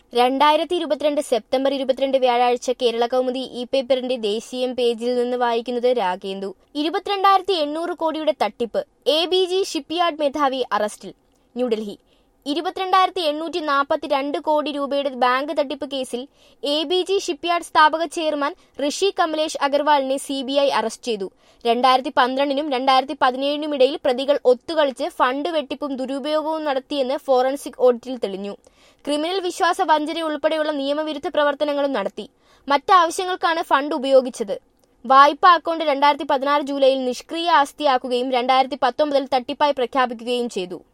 രണ്ടായിരത്തി ഇരുപത്തിരണ്ട് സെപ്റ്റംബർ ഇരുപത്തിരണ്ട് വ്യാഴാഴ്ച കേരള കൗമുദി ഇ പേപ്പറിന്റെ ദേശീയം പേജിൽ നിന്ന് വായിക്കുന്നത് രാഗേന്ദു ഇരുപത്തിരണ്ടായിരത്തി എണ്ണൂറ് കോടിയുടെ തട്ടിപ്പ് എ ബി ജി ഷിപ്പ്യാർഡ് മേധാവി അറസ്റ്റിൽ ന്യൂഡൽഹി ഇരുപത്തിരണ്ടായിരത്തി എണ്ണൂറ്റി നാൽപ്പത്തി രണ്ട് കോടി രൂപയുടെ ബാങ്ക് തട്ടിപ്പ് കേസിൽ എ ബി ജി ഷിപ്പ്യാർഡ് സ്ഥാപക ചെയർമാൻ ഋഷി കമലേഷ് അഗർവാളിനെ സി ബി ഐ അറസ്റ്റ് ചെയ്തു രണ്ടായിരത്തി പന്ത്രണ്ടിനും രണ്ടായിരത്തി പതിനേഴിനും ഇടയിൽ പ്രതികൾ ഒത്തുകളിച്ച് ഫണ്ട് വെട്ടിപ്പും ദുരുപയോഗവും നടത്തിയെന്ന് ഫോറൻസിക് ഓഡിറ്റിൽ തെളിഞ്ഞു ക്രിമിനൽ വിശ്വാസ വഞ്ചന ഉൾപ്പെടെയുള്ള നിയമവിരുദ്ധ പ്രവർത്തനങ്ങളും നടത്തി മറ്റാവശ്യങ്ങൾക്കാണ് ഫണ്ട് ഉപയോഗിച്ചത് വായ്പ അക്കൗണ്ട് രണ്ടായിരത്തി പതിനാറ് ജൂലൈയിൽ നിഷ്ക്രിയ ആസ്തിയാക്കുകയും രണ്ടായിരത്തി പത്തൊമ്പതിൽ തട്ടിപ്പായി പ്രഖ്യാപിക്കുകയും ചെയ്തു